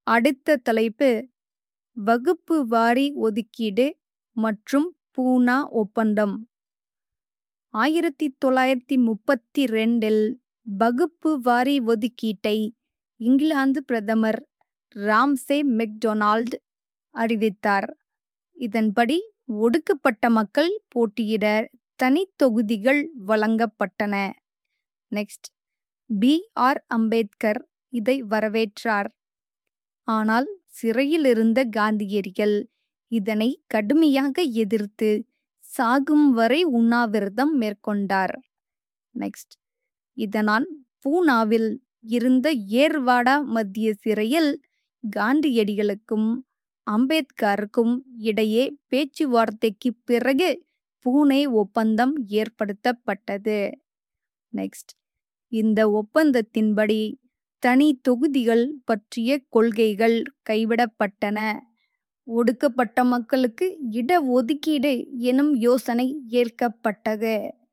அடுத்த தலைப்பு வகுப்பு வாரி ஒதுக்கீடு மற்றும் பூனா ஒப்பந்தம் ஆயிரத்தி தொள்ளாயிரத்தி முப்பத்தி ரெண்டில் வகுப்பு வாரி ஒதுக்கீட்டை இங்கிலாந்து பிரதமர் ராம்சே மெக்டொனால்ட் அறிவித்தார் இதன்படி ஒடுக்கப்பட்ட மக்கள் போட்டியிட தனி தொகுதிகள் வழங்கப்பட்டன நெக்ஸ்ட் பி ஆர் அம்பேத்கர் இதை வரவேற்றார் ஆனால் சிறையில் இருந்த காந்தியடிகள் இதனை கடுமையாக எதிர்த்து சாகும் வரை உண்ணாவிரதம் மேற்கொண்டார் நெக்ஸ்ட் இதனால் பூனாவில் இருந்த ஏர்வாடா மத்திய சிறையில் காந்தியடிகளுக்கும் அம்பேத்கருக்கும் இடையே பேச்சுவார்த்தைக்கு பிறகு பூனே ஒப்பந்தம் ஏற்படுத்தப்பட்டது நெக்ஸ்ட் இந்த ஒப்பந்தத்தின்படி தனி தொகுதிகள் பற்றிய கொள்கைகள் கைவிடப்பட்டன ஒடுக்கப்பட்ட மக்களுக்கு இட ஒதுக்கீடு எனும் யோசனை ஏற்கப்பட்டது